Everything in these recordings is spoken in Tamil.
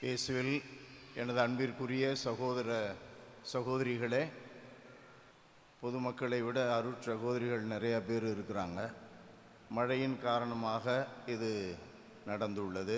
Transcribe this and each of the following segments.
இயேசுவில் எனது அன்பிற்குரிய சகோதர சகோதரிகளே பொதுமக்களை விட அருட் சகோதரிகள் நிறைய பேர் இருக்கிறாங்க மழையின் காரணமாக இது நடந்துள்ளது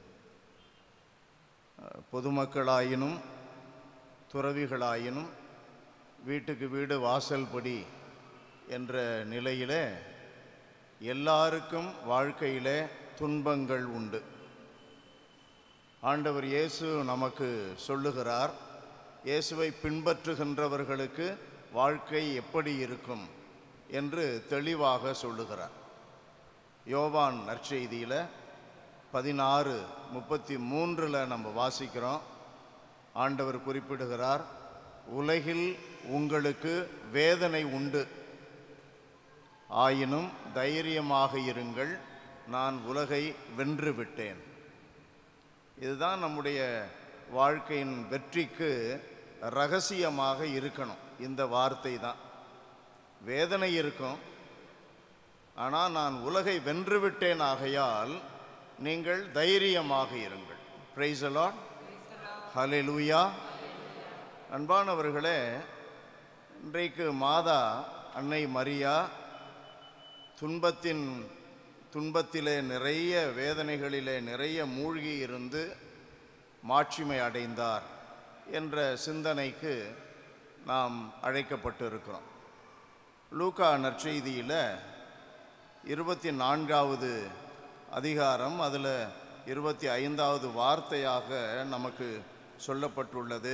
அஹ், பொதுமக்களாயினும் துறவிகளாயினும் வீட்டுக்கு வீடு வாசல் படி என்ற நிலையிலே எல்லாருக்கும் வாழ்க்கையிலே துன்பங்கள் உண்டு ஆண்டவர் இயேசு நமக்கு சொல்லுகிறார் இயேசுவை பின்பற்றுகின்றவர்களுக்கு வாழ்க்கை எப்படி இருக்கும் என்று தெளிவாக சொல்லுகிறார் யோவான் நற்செய்தியில் பதினாறு முப்பத்தி மூன்றில் நம்ம வாசிக்கிறோம் ஆண்டவர் குறிப்பிடுகிறார் உலகில் உங்களுக்கு வேதனை உண்டு ஆயினும் தைரியமாக இருங்கள் நான் உலகை வென்று விட்டேன் இதுதான் நம்முடைய வாழ்க்கையின் வெற்றிக்கு ரகசியமாக இருக்கணும் இந்த வார்த்தை தான் வேதனை இருக்கும் ஆனால் நான் உலகை வென்றுவிட்டேன் ஆகையால் நீங்கள் தைரியமாக இருங்கள் பிரைஸ் அலாட் ஹலே லூயா அன்பானவர்களே இன்றைக்கு மாதா அன்னை மரியா துன்பத்தின் துன்பத்திலே நிறைய வேதனைகளிலே நிறைய மூழ்கி இருந்து மாட்சிமை அடைந்தார் என்ற சிந்தனைக்கு நாம் அழைக்கப்பட்டு இருக்கிறோம் லூக்கா நற்செய்தியில் இருபத்தி நான்காவது அதிகாரம் அதில் இருபத்தி ஐந்தாவது வார்த்தையாக நமக்கு சொல்லப்பட்டுள்ளது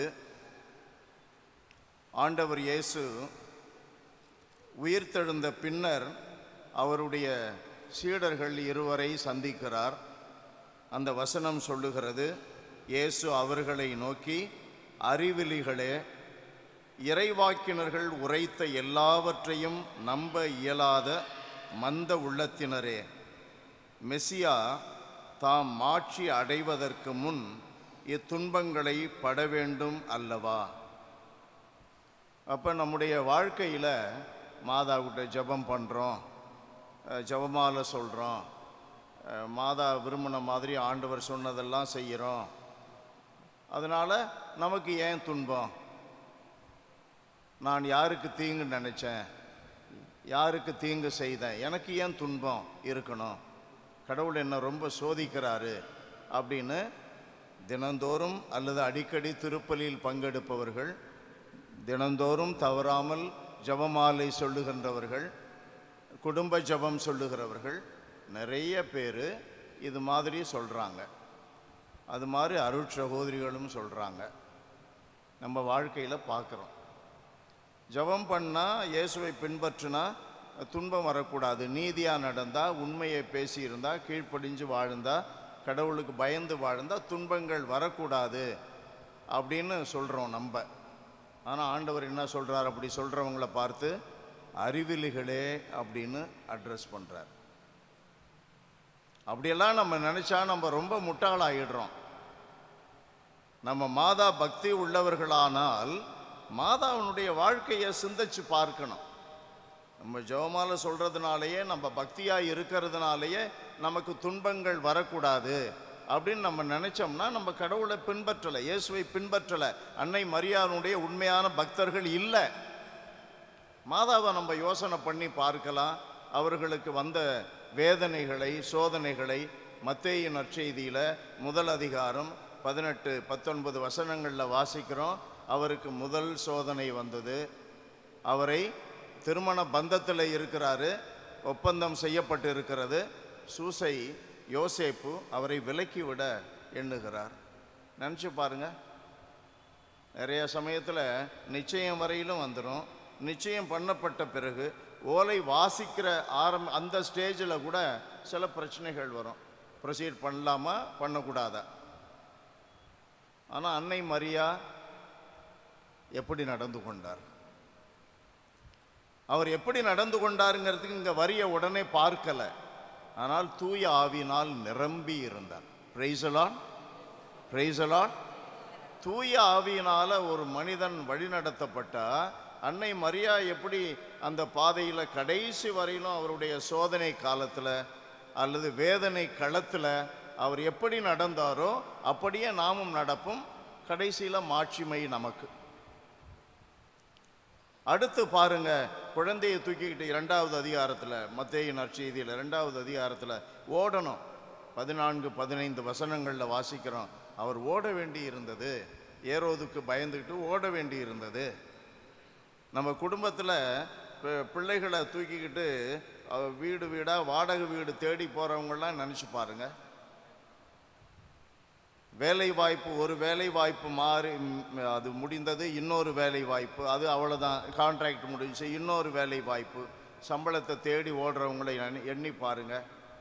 ஆண்டவர் இயேசு உயிர்த்தெழுந்த பின்னர் அவருடைய சீடர்கள் இருவரை சந்திக்கிறார் அந்த வசனம் சொல்லுகிறது இயேசு அவர்களை நோக்கி அறிவிலிகளே இறைவாக்கினர்கள் உரைத்த எல்லாவற்றையும் நம்ப இயலாத மந்த உள்ளத்தினரே மெசியா தாம் மாட்சி அடைவதற்கு முன் இத்துன்பங்களை பட வேண்டும் அல்லவா அப்போ நம்முடைய வாழ்க்கையில் மாதாவிட்ட ஜெபம் பண்ணுறோம் ஜெபமாலை சொல்கிறோம் மாதா விரும்பின மாதிரி ஆண்டவர் சொன்னதெல்லாம் செய்கிறோம் அதனால் நமக்கு ஏன் துன்பம் நான் யாருக்கு தீங்கு நினச்சேன் யாருக்கு தீங்கு செய்தேன் எனக்கு ஏன் துன்பம் இருக்கணும் கடவுள் என்னை ரொம்ப சோதிக்கிறாரு அப்படின்னு தினந்தோறும் அல்லது அடிக்கடி திருப்பலியில் பங்கெடுப்பவர்கள் தினந்தோறும் தவறாமல் ஜபமாலை சொல்லுகின்றவர்கள் குடும்ப ஜபம் சொல்லுகிறவர்கள் நிறைய பேர் இது மாதிரி சொல்கிறாங்க அது மாதிரி அருட் சகோதரிகளும் சொல்கிறாங்க நம்ம வாழ்க்கையில் பார்க்குறோம் ஜெபம் பண்ணால் இயேசுவை பின்பற்றினா துன்பம் வரக்கூடாது நீதியாக நடந்தால் உண்மையை பேசியிருந்தா கீழ்ப்படிஞ்சு வாழ்ந்தா கடவுளுக்கு பயந்து வாழ்ந்தா துன்பங்கள் வரக்கூடாது அப்படின்னு சொல்கிறோம் நம்ம ஆனால் ஆண்டவர் என்ன சொல்கிறார் அப்படி சொல்கிறவங்கள பார்த்து அறிவிலிகளே அப்படின்னு அட்ரஸ் பண்ணுறார் அப்படியெல்லாம் நம்ம நினச்சா நம்ம ரொம்ப முட்டாளாகிடுறோம் நம்ம மாதா பக்தி உள்ளவர்களானால் மாதாவினுடைய வாழ்க்கையை சிந்திச்சு பார்க்கணும் நம்ம ஜெபமால சொல்கிறதுனாலேயே நம்ம பக்தியாக இருக்கிறதுனாலேயே நமக்கு துன்பங்கள் வரக்கூடாது அப்படின்னு நம்ம நினச்சோம்னா நம்ம கடவுளை பின்பற்றலை இயேசுவை பின்பற்றலை அன்னை மரியாதனுடைய உண்மையான பக்தர்கள் இல்லை மாதாவை நம்ம யோசனை பண்ணி பார்க்கலாம் அவர்களுக்கு வந்த வேதனைகளை சோதனைகளை மத்தேயு நற்செய்தியில் முதல் அதிகாரம் பதினெட்டு பத்தொன்பது வசனங்களில் வாசிக்கிறோம் அவருக்கு முதல் சோதனை வந்தது அவரை திருமண பந்தத்தில் இருக்கிறாரு ஒப்பந்தம் செய்யப்பட்டு இருக்கிறது சூசை யோசேப்பு அவரை விலக்கி விட எண்ணுகிறார் நினச்சி பாருங்க நிறைய சமயத்தில் நிச்சயம் வரையிலும் வந்துடும் நிச்சயம் பண்ணப்பட்ட பிறகு ஓலை வாசிக்கிற ஆரம் அந்த ஸ்டேஜில் கூட சில பிரச்சனைகள் வரும் ப்ரொசீட் பண்ணலாமா பண்ணக்கூடாதா ஆனால் அன்னை மரியா எப்படி நடந்து கொண்டார் அவர் எப்படி நடந்து கொண்டாருங்கிறதுக்கு இங்கே வரிய உடனே பார்க்கலை ஆனால் தூய ஆவினால் நிரம்பி இருந்தார் பிரைசலான் பிரைசலான் தூய ஆவியினால் ஒரு மனிதன் வழிநடத்தப்பட்டா அன்னை மரியா எப்படி அந்த பாதையில் கடைசி வரையிலும் அவருடைய சோதனை காலத்தில் அல்லது வேதனை களத்தில் அவர் எப்படி நடந்தாரோ அப்படியே நாமும் நடப்போம் கடைசியில் மாட்சிமை நமக்கு அடுத்து பாருங்க குழந்தையை தூக்கிக்கிட்டு இரண்டாவது அதிகாரத்தில் மத்தேயு நற்செய்தியில் இரண்டாவது அதிகாரத்தில் ஓடணும் பதினான்கு பதினைந்து வசனங்களில் வாசிக்கிறோம் அவர் ஓட வேண்டி இருந்தது ஏரோதுக்கு பயந்துக்கிட்டு ஓட வேண்டி இருந்தது நம்ம குடும்பத்தில் பிள்ளைகளை தூக்கிக்கிட்டு அஹ், வீடு வீடாக வாடகை வீடு தேடி போகிறவங்களாம் நினச்சி பாருங்க வேலை வாய்ப்பு ஒரு வேலை வாய்ப்பு மாறி ம், அது முடிந்தது இன்னொரு வேலை வாய்ப்பு அது அவ்வளோதான் கான்ட்ராக்ட் முடிஞ்சு இன்னொரு வேலை வாய்ப்பு சம்பளத்தை தேடி ஓடுறவங்களை எண்ணி- எண்ணி பாருங்க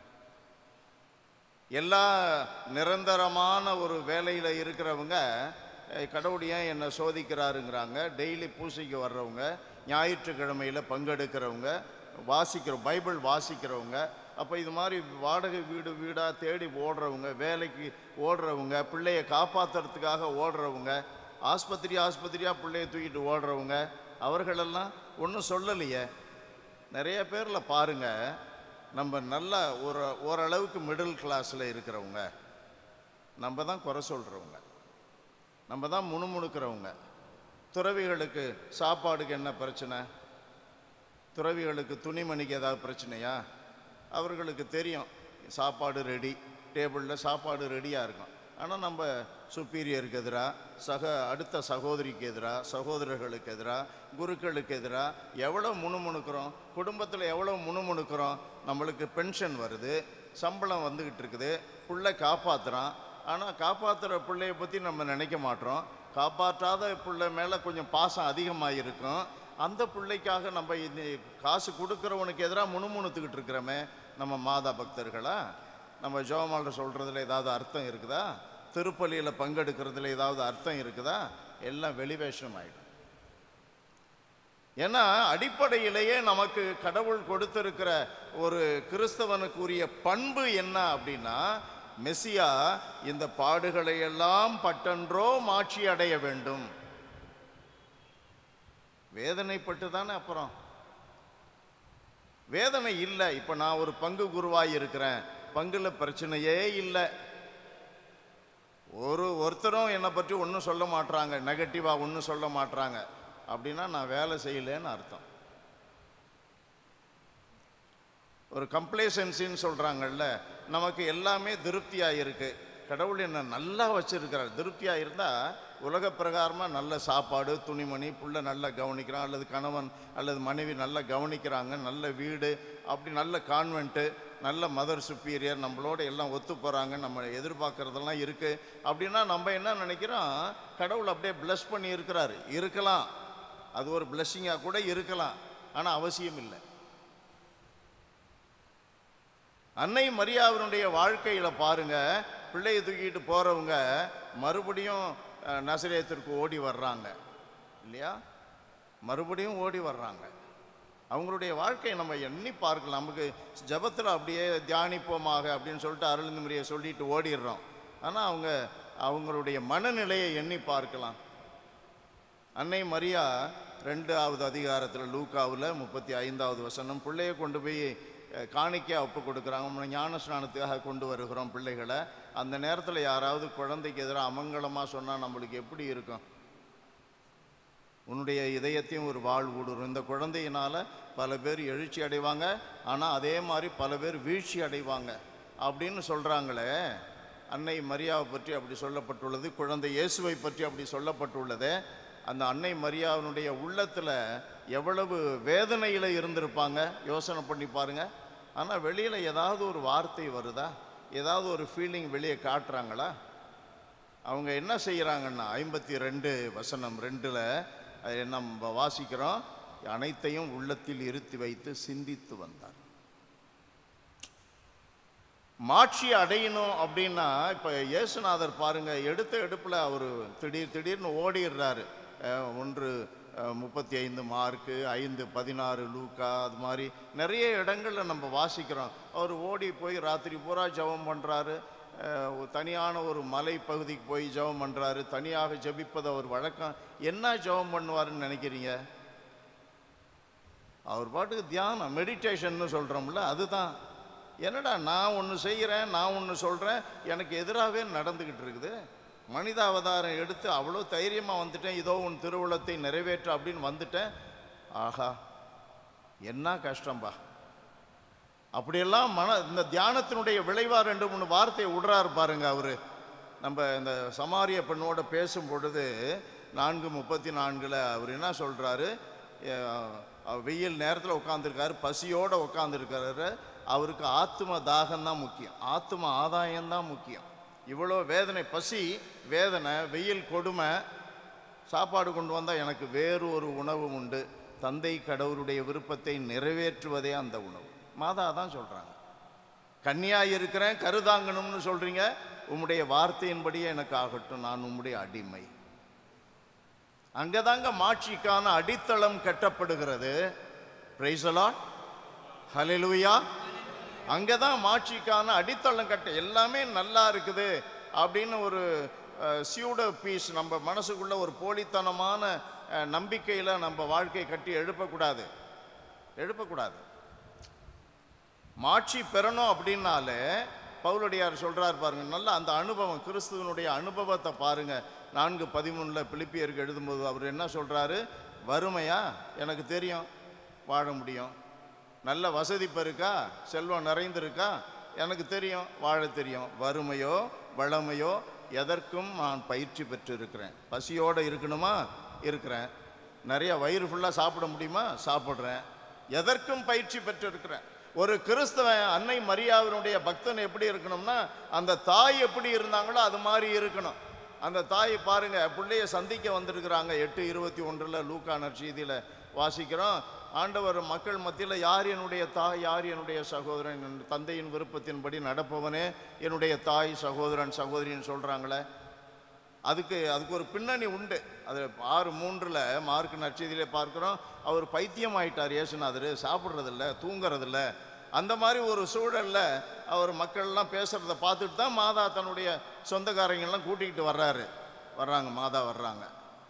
எல்லா நிரந்தரமான ஒரு வேலையில் இருக்கிறவங்க "ஏய், கடவுள் ஏன் என்னை சோதிக்கிறாருங்கிறாங்க டெய்லி பூசைக்கு வர்றவங்க ஞாயிற்றுக்கிழமையில் பங்கெடுக்கிறவங்க வாசிக்கிற பைபிள் வாசிக்கிறவங்க அப்போ இது மாதிரி வாடகை வீடு வீடாக தேடி ஓடுறவங்க வேலைக்கு ஓடுறவங்க பிள்ளைய காப்பாற்றுறதுக்காக ஓடுறவங்க ஆஸ்பத்திரி ஆஸ்பத்திரியாக பிள்ளைய தூக்கிட்டு ஓடுறவங்க அவர்களெல்லாம் ஒன்றும் சொல்லலையே நிறைய பேரில் பாருங்க நம்ம நல்ல ஒரு ஓரளவுக்கு மிடில் கிளாஸில் இருக்கிறவங்க நம்ம தான் குறை சொல்கிறவங்க நம்ம தான் முணுமுணுக்கிறவங்க துறவிகளுக்கு சாப்பாடுக்கு என்ன பிரச்சனை துறவிகளுக்கு துணிமணிக்கு ஏதாவது பிரச்சனையா அவர்களுக்கு தெரியும் சாப்பாடு ரெடி டேபிளில் சாப்பாடு ரெடியாக இருக்கும் ஆனால் நம்ம சுப்பீரியருக்கு எதிராக சக அடுத்த சகோதரிக்கு எதிராக சகோதரர்களுக்கு எதிராக குருக்களுக்கு எதிராக எவ்வளோ முணுமுணுக்கிறோம் குடும்பத்தில் எவ்வளோ முணுமுணுக்கிறோம் நம்மளுக்கு பென்ஷன் வருது சம்பளம் வந்துக்கிட்டு இருக்குது பிள்ளை காப்பாற்றுறான் ஆனால் காப்பாற்றுற பிள்ளைய பற்றி நம்ம நினைக்க மாட்டோம் காப்பாற்றாத பிள்ளை மேலே கொஞ்சம் பாசம் அதிகமாக இருக்கும் அந்த பிள்ளைக்காக நம்ம இந்த காசு கொடுக்குறவனுக்கு எதிராக முணுமுணுத்துக்கிட்டு இருக்கிறோமே நம்ம மாதா பக்தர்களா நம்ம ஜோமால சொல்கிறதுல ஏதாவது அர்த்தம் இருக்குதா திருப்பலியில் பங்கெடுக்கிறதுல ஏதாவது அர்த்தம் இருக்குதா எல்லாம் வெளிவேஷம் ஆயிடும் ஏன்னா அடிப்படையிலேயே நமக்கு கடவுள் கொடுத்திருக்கிற ஒரு கிறிஸ்தவனுக்குரிய பண்பு என்ன அப்படின்னா மெசியா இந்த பாடுகளை எல்லாம் பட்டன்றோ மாட்சி அடைய வேண்டும் வேதனைப்பட்டு தானே அப்புறம் வேதனை இல்லை இப்போ நான் ஒரு பங்கு குருவாய் இருக்கிறேன் பங்குல பிரச்சனையே இல்லை ஒரு ஒருத்தரும் என்னை பற்றி ஒன்றும் சொல்ல மாட்றாங்க நெகட்டிவாக ஒன்றும் சொல்ல மாட்றாங்க அப்படின்னா நான் வேலை செய்யலைன்னு அர்த்தம் ஒரு கம்ப்ளேசன்சின்னு சொல்கிறாங்கல்ல நமக்கு எல்லாமே திருப்தியாக இருக்கு கடவுள் என்ன நல்லா வச்சிருக்கிறார் திருப்தியாக இருந்தால் உலக பிரகாரமாக நல்ல சாப்பாடு துணிமணி புள்ள நல்லா கவனிக்கிறான் அல்லது கணவன் அல்லது மனைவி நல்லா கவனிக்கிறாங்க நல்ல வீடு அப்படி நல்ல கான்வென்ட்டு நல்ல மதர் சுப்பீரியர் நம்மளோட எல்லாம் ஒத்து போகிறாங்க நம்ம எதிர்பார்க்கறதெல்லாம் இருக்குது அப்படின்னா நம்ம என்ன நினைக்கிறோம் கடவுள் அப்படியே ப்ளஸ் பண்ணி இருக்கிறாரு இருக்கலாம் அது ஒரு பிளஸ்ஸிங்காக கூட இருக்கலாம் ஆனால் அவசியம் இல்லை அன்னை மரியாவினுடைய வாழ்க்கையில பாருங்க பிள்ளையை தூக்கிட்டு போறவங்க மறுபடியும் அஹ், நசரேத்திற்கு ஓடி வர்றாங்க இல்லையா மறுபடியும் ஓடி வர்றாங்க அவங்களுடைய வாழ்க்கையை நம்ம எண்ணி பார்க்கலாம் நமக்கு ஜபத்தில் அப்படியே தியானிப்போமாக அப்படின்னு சொல்லிட்டு அருள்மிரியை சொல்லிட்டு ஓடிடுறோம் ஆனால் அவங்க அவங்களுடைய மனநிலையை எண்ணி பார்க்கலாம் அன்னை மரியா ரெண்டாவது அதிகாரத்தில் லூக்காவில் முப்பத்தி ஐந்தாவது வசனம் பிள்ளையை கொண்டு போய் அஹ், காணிக்கையா ஒப்பு கொடுக்குறாங்க நம்ம ஞான ஸ்நானத்துக்காக கொண்டு வருகிறோம் பிள்ளைகளை அந்த நேரத்தில் யாராவது குழந்தைக்கு எதிராக அமங்கலமாக சொன்னால் நம்மளுக்கு எப்படி இருக்கும் உன்னுடைய இதயத்தையும் ஒரு வாழ் ஊடுரும் இந்த குழந்தையினால் பல பேர் எழுச்சி அடைவாங்க ஆனால் அதே மாதிரி பல பேர் வீழ்ச்சி அடைவாங்க அப்படின்னு சொல்கிறாங்களே அன்னை மரியாவை பற்றி அப்படி சொல்லப்பட்டுள்ளது குழந்தை இயேசுவை பற்றி அப்படி சொல்லப்பட்டுள்ளது அந்த அன்னை மரியாவினுடைய உள்ளத்தில் எவ்வளவு வேதனையில் இருந்திருப்பாங்க யோசனை பண்ணி பாருங்க ஆனால் வெளியில் ஏதாவது ஒரு வார்த்தை வருதா ஏதாவது ஒரு ஃபீலிங் வெளியே காட்டுறாங்களா அவங்க என்ன செய்கிறாங்கன்னா ஐம்பத்தி ரெண்டு வசனம் ரெண்டில் நம்ம வாசிக்கிறோம் அனைத்தையும் உள்ளத்தில் இருத்தி வைத்து சிந்தித்து வந்தார் மாட்சி அடையணும் அப்படின்னா இப்போ இயேசுநாதர் பாருங்க எடுத்த எடுப்பில் அவர் திடீர் திடீர்னு ஓடிடுறாரு அஹ், ஒன்று அஹ், முப்பத்தி ஐந்து மார்க்கு ஐந்து பதினாறு லூக்கா அது மாதிரி நிறைய இடங்களில் நம்ம வாசிக்கிறோம் அவர் ஓடி போய் ராத்திரி பூரா ஜெபம் பண்ணுறாரு தனியான ஒரு மலை பகுதிக்கு போய் ஜெபம் பண்ணுறாரு தனியாக ஜெபிப்பது அவர் வழக்கம் என்ன ஜெபம் பண்ணுவாருன்னு நினைக்கிறீங்க அவர் பாட்டுக்கு தியானம் மெடிடேஷன்னு சொல்கிறோம்ல அதுதான் என்னடா நான் ஒன்று செய்கிறேன் நான் ஒன்று சொல்கிறேன் எனக்கு எதிராகவே நடந்துக்கிட்டு இருக்குது மனித அவதாரம் எடுத்து அவ்வளோ தைரியமாக வந்துட்டேன் இதோ உன் திருவுளத்தை நிறைவேற்ற அப்படின்னு வந்துட்டேன் ஆஹா என்ன கஷ்டம்பா அப்படியெல்லாம் மன இந்த தியானத்தினுடைய விளைவா ரெண்டு மூணு வார்த்தையை விடுறாரு பாருங்க அவரு நம்ம இந்த சமாரிய பெண்ணோட பேசும் பொழுது நான்கு முப்பத்தி நான்கில் அவர் என்ன சொல்கிறாரு வெயில் நேரத்தில் உட்காந்துருக்காரு பசியோடு உட்காந்துருக்காரு அவருக்கு ஆத்ம தாகம் தான் முக்கியம் ஆத்ம ஆதாயம் தான் முக்கியம் இவ்வளோ வேதனை பசி வேதனை வெயில் கொடுமை சாப்பாடு கொண்டு வந்தால் எனக்கு வேறு ஒரு உணவு உண்டு தந்தை கடவுளுடைய விருப்பத்தை நிறைவேற்றுவதே அந்த உணவு மாதா தான் சொல்கிறாங்க கன்னியா இருக்கிறேன் கருதாங்கணும்னு சொல்கிறீங்க உம்முடைய வார்த்தையின்படியே எனக்கு ஆகட்டும் நான் உம்முடைய அடிமை அங்கதாங்க மாட்சிக்கான அடித்தளம் கட்டப்படுகிறது பிரைசலா ஹalleluya அங்கதான் மாட்சிக்கான அடித்தளம் கட்ட எல்லாமே நல்லா இருக்குது அப்படின்னு ஒரு சியூடோ பீஸ் நம்ம மனசுக்குள்ள ஒரு போலித்தனமான அஹ், நம்பிக்கையில நம்ம வாழ்க்கையை கட்டி எழுப்பக்கூடாது எழுப்பக்கூடாது மாட்சி பெறணும் அப்படின்னாலே பவுலடியார் சொல்றார் பாருங்க நல்ல அந்த அனுபவம் கிறிஸ்துவனுடைய அனுபவத்தை பாருங்க நான்கு பதிமூணில் பிலிப்பியருக்கு எழுதும்போது அவர் என்ன சொல்றாரு வறுமையா எனக்கு தெரியும் வாழ முடியும் நல்ல வசதி பெருக்கா செல்வம் நிறைந்திருக்கா எனக்கு தெரியும் வாழ தெரியும் வறுமையோ வளமையோ எதற்கும் நான் பயிற்சி பெற்றிருக்கிறேன் பசியோடு இருக்கணுமா இருக்கிறேன் நிறைய வயிறு ஃபுல்லாக சாப்பிட முடியுமா சாப்பிட்றேன் எதற்கும் பயிற்சி பெற்றிருக்கிறேன் ஒரு கிறிஸ்தவன் அன்னை மரியாவினுடைய பக்தன் எப்படி இருக்கணும்னா அந்த தாய் எப்படி இருந்தாங்களோ அது மாதிரி இருக்கணும் அந்த தாய் பாருங்க பிள்ளைய சந்திக்க வந்திருக்கிறாங்க எட்டு இருபத்தி ஒன்றில் லூக்கா நற்செய்தியில் வாசிக்கிறோம் ஆண்டவர் மக்கள் மத்தியில் யார் என்னுடைய தாய் யார் என்னுடைய சகோதரன் என் தந்தையின் விருப்பத்தின்படி நடப்பவனே என்னுடைய தாய் சகோதரன் சகோதரின்னு சொல்கிறாங்களே அதுக்கு அதுக்கு ஒரு பின்னணி உண்டு அது ஆறு மூன்றில் மார்க் நற்செய்தியிலே பார்க்குறோம் அவர் பைத்தியம் ஆயிட்டார் இயேசுநாதர் சாப்பிட்றதில்ல தூங்குறதில்ல அந்த மாதிரி ஒரு சூழல்ல அவர் மக்கள்லாம் பேசுகிறத பார்த்துட்டு தான் மாதா தன்னுடைய சொந்தக்காரங்கெல்லாம் கூட்டிகிட்டு வர்றாரு வர்றாங்க மாதா வர்றாங்க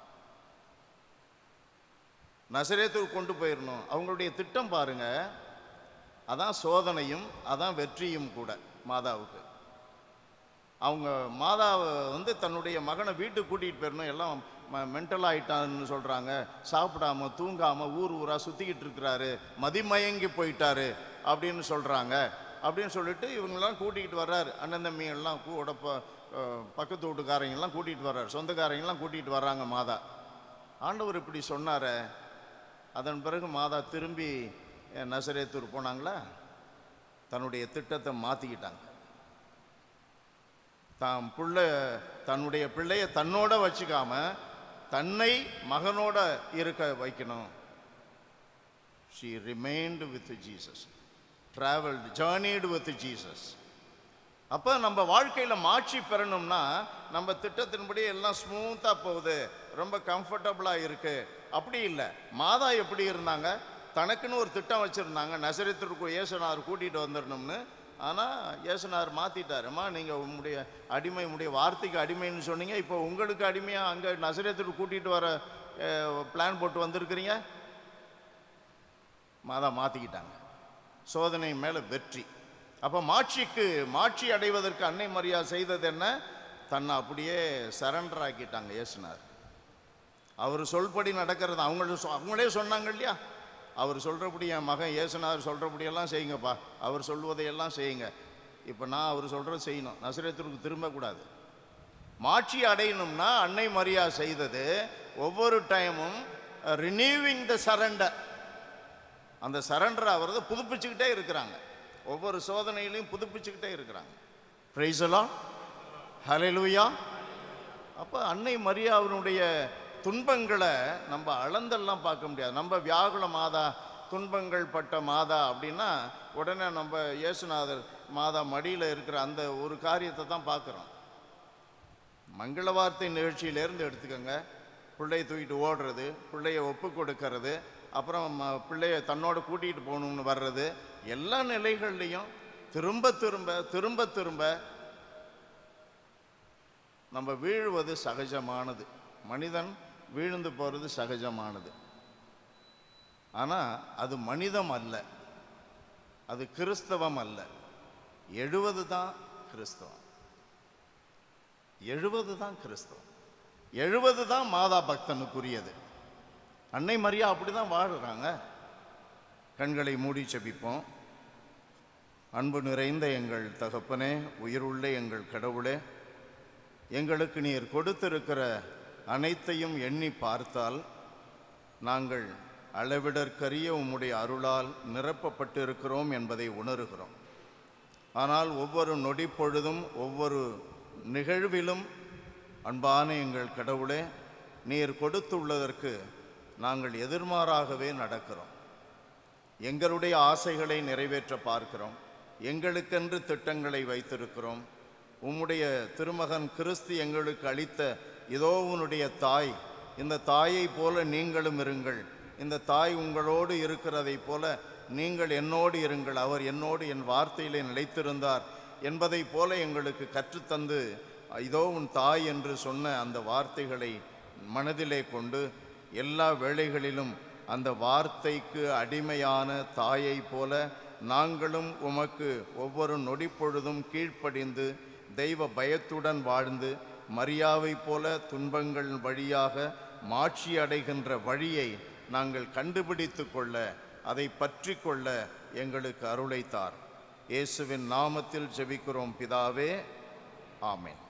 நசரேத்தூர் கொண்டு போயிடணும் அவங்களுடைய திட்டம் பாருங்க அதான் சோதனையும் அதான் வெற்றியும் கூட மாதாவுக்கு அவங்க மாதாவை வந்து தன்னுடைய மகனை வீட்டுக்கு கூட்டிகிட்டு போயிடணும் எல்லாம் மென்டல் ஆயிட்டான்னு சொல்கிறாங்க சாப்பிடாம தூங்காமல் ஊர் ஊராக சுற்றிக்கிட்டு இருக்கிறாரு மதிமயங்கி போயிட்டாரு அப்படின்னு சொல்கிறாங்க அப்படின்னு சொல்லிட்டு இவங்கெல்லாம் கூட்டிகிட்டு வர்றாரு அண்ணன் தம்பி எல்லாம் கூட ப- அஹ் பக்கத்து வீட்டுக்காரங்கெல்லாம் கூட்டிகிட்டு வர்றாரு சொந்தக்காரங்கெல்லாம் கூட்டிகிட்டு வர்றாங்க மாதா ஆண்டவர் இப்படி சொன்னாரே அதன் பிறகு மாதா திரும்பி அஹ், நசரேத்தூர் போனாங்களா தன்னுடைய திட்டத்தை மாற்றிக்கிட்டாங்க தாம் புள்ள தன்னுடைய பிள்ளைய தன்னோட வச்சுக்காம தன்னை மகனோட இருக்க வைக்கணும் she remained with Jesus travelled journeyed with Jesus அப்போ நம்ம வாழ்க்கையில் மாட்சி பெறணும்னா நம்ம திட்டத்தின்படி எல்லாம் ஸ்மூத்தாக போகுது ரொம்ப கம்ஃபர்டபுளாக இருக்கு அப்படி இல்லை மாதா எப்படி இருந்தாங்க தனக்குன்னு ஒரு திட்டம் வச்சுருந்தாங்க நசரத்திற்கு இயேசுனார் கூட்டிகிட்டு வந்துடணும்னு ஆனால் இயேசுனார் மாற்றிட்டாருமா நீங்கள் உங்களுடைய அடிமை உங்களுடைய வார்த்தைக்கு அடிமைன்னு சொன்னீங்க இப்போ உங்களுக்கு அடிமையாக அங்கே நசரத்திற்கு கூட்டிகிட்டு வர பிளான் போட்டு வந்திருக்கிறீங்க மாதா மாற்றிக்கிட்டாங்க சோதனை மேலே வெற்றி அப்போ மாட்சிக்கு மாட்சி அடைவதற்கு அன்னை மரியா செய்தது என்ன தன்னை அப்படியே சரண்டர் ஆக்கிட்டாங்க இயேசுனார் அவர் சொல்படி நடக்கிறது அவங்கள சொ- அவங்களே சொன்னாங்க இல்லையா அவர் சொல்கிறபடி என் மகன் இயேசுனார் சொல்கிறபடியெல்லாம் செய்யுங்கப்பா அவர் சொல்வதையெல்லாம் செய்யுங்க இப்போ நான் அவர் சொல்கிறது செய்யணும் நசரேத்திற்கு திரும்பக்கூடாது மாட்சி அடையணும்னா அன்னை மரியா செய்தது ஒவ்வொரு டைமும் ரினியூவிங் த சரண்டர் அந்த சரண்டர் ஆகிறத புதுப்பிச்சுக்கிட்டே இருக்கிறாங்க ஒவ்வொரு சோதனையிலையும் புதுப்பிச்சுக்கிட்டே இருக்கிறாங்க பிரைசலாம் ஹalleluya அப்போ அன்னை மரியாவினுடைய துன்பங்களை நம்ம அளந்தெல்லாம் பார்க்க முடியாது நம்ம வியாகுல மாதா துன்பங்கள் பட்ட மாதா அப்படின்னா உடனே நம்ம இயேசுநாதர் மாதா மடியில் இருக்கிற அந்த ஒரு காரியத்தை தான் பார்க்குறோம் மங்கள வார்த்தை நிகழ்ச்சியிலேருந்து எடுத்துக்கோங்க பிள்ளைய தூக்கிட்டு ஓடுறது பிள்ளைய ஒப்பு கொடுக்கறது அப்புறம் ம- பிள்ளைய தன்னோட கூட்டிகிட்டு போகணும்னு வர்றது எல்லா நிலைகள்லையும் திரும்ப திரும்ப திரும்ப திரும்ப நம்ம வீழ்வது சகஜமானது மனிதன் வீழ்ந்து போகிறது சகஜமானது ஆனால் அது மனிதம் அல்ல அது கிறிஸ்தவம் அல்ல எழுவது தான் கிறிஸ்தவம் எழுவது தான் கிறிஸ்தவம் எழுவது தான் மாதா பக்தனுக்குரியது அன்னை மரியா அப்படி தான் வாழுறாங்க கண்களை மூடி செபிப்போம் அன்பு நிறைந்த எங்கள் தகப்பனே உயிருள்ள எங்கள் கடவுளே எங்களுக்கு நீர் கொடுத்திருக்கிற அனைத்தையும் எண்ணி பார்த்தால் நாங்கள் அளவிடற்கரிய உம்முடைய அருளால் நிரப்பப்பட்டிருக்கிறோம் என்பதை உணர்கிறோம் ஆனால் ஒவ்வொரு நொடி பொழுதும் ஒவ்வொரு நிகழ்விலும் அன்பான எங்கள் கடவுளே நீர் கொடுத்துள்ளதற்கு நாங்கள் எதிர்மாறாகவே நடக்கிறோம் எங்களுடைய ஆசைகளை நிறைவேற்ற பார்க்கிறோம் எங்களுக்கென்று திட்டங்களை வைத்திருக்கிறோம் உம்முடைய திருமகன் கிறிஸ்து எங்களுக்கு அளித்த இதோ உன்னுடைய தாய் இந்த தாயைப் போல நீங்களும் இருங்கள் இந்த தாய் உங்களோடு இருக்கிறதைப் போல நீங்கள் என்னோடு இருங்கள் அவர் என்னோடு என் வார்த்தையிலே நிலைத்திருந்தார் என்பதைப் போல எங்களுக்கு கற்றுத்தந்து இதோ உன் தாய் என்று சொன்ன அந்த வார்த்தைகளை மனதிலே கொண்டு எல்லா வேளைகளிலும் அந்த வார்த்தைக்கு அடிமையான தாயைப் போல நாங்களும் உமக்கு ஒவ்வொரு நொடி பொழுதும் கீழ்ப்படிந்து தெய்வ பயத்துடன் வாழ்ந்து மரியாவைப் போல துன்பங்கள் வழியாக மாட்சி அடைகின்ற வழியை நாங்கள் கண்டுபிடித்து கொள்ள அதை பற்றி கொள்ள எங்களுக்கு அருளைத்தார் இயேசுவின் நாமத்தில் ஜெபிக்கிறோம் பிதாவே ஆமென்